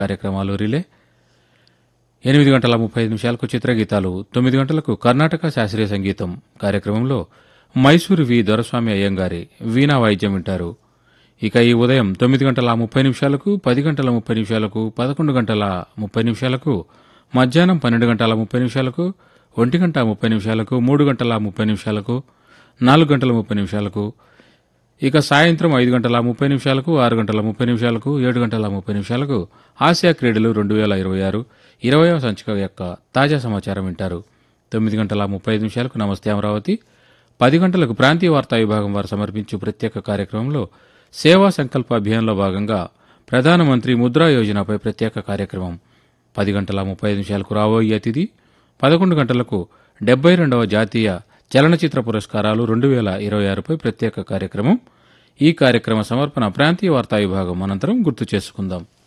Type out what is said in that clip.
కార్యక్రమాలు రిలే ఎనిమిది గంటల ముప్పై ఐదు నిమిషాలకు చిత్రగీతాలు తొమ్మిది గంటలకు కర్ణాటక శాస్త్రీయ సంగీతం కార్యక్రమంలో మైసూరు వి దొరస్వామి అయ్యంగారి వీణా వాయిద్యం వింటారు ఇక ఈ ఉదయం తొమ్మిది గంటల ముప్పై నిమిషాలకు పది గంటల ముప్పై నిమిషాలకు పదకొండు గంటల ముప్పై నిమిషాలకు మధ్యాహ్నం పన్నెండు గంటల ముప్పై నిమిషాలకు ఒంటి గంట ముప్పై నిమిషాలకు మూడు గంటల ముప్పై నిమిషాలకు నాలుగు గంటల ముప్పై నిమిషాలకు ఇక సాయంత్రం ఐదు గంటల ముప్పై నిమిషాలకు ఆరు గంటల ముప్పై నిమిషాలకు ఏడు గంటల ముప్పై నిమిషాలకు ఆసియా క్రీడలు రెండు వేల ఇరవై ఆరు ఇరవయవ సంచిక యొక్క తాజా సమాచారం వింటారు తొమ్మిది గంటల ముప్పై ఐదు నిమిషాలకు నమస్తే అమరావతి పది గంటలకు ప్రాంతీయ వార్తా విభాగం వారు సమర్పించు ప్రత్యేక కార్యక్రమంలో సేవా సంకల్ప అభియాన్లో భాగంగా ప్రధానమంత్రి ముద్రా యోజనపై ప్రత్యేక కార్యక్రమం పది గంటల ముప్పై ఐదు నిమిషాలకు రాబోయే అతిథి పదకొండు గంటలకు డెబ్బై రెండవ జాతీయ చలనచిత్ర పురస్కారాలు రెండు వేల ఇరవై ఆరుపై ప్రత్యేక కార్యక్రమం ఈ కార్యక్రమ సమర్పణ ప్రాంతీయ వార్తా విభాగం అనంతరం గుర్తు చేసుకుందాం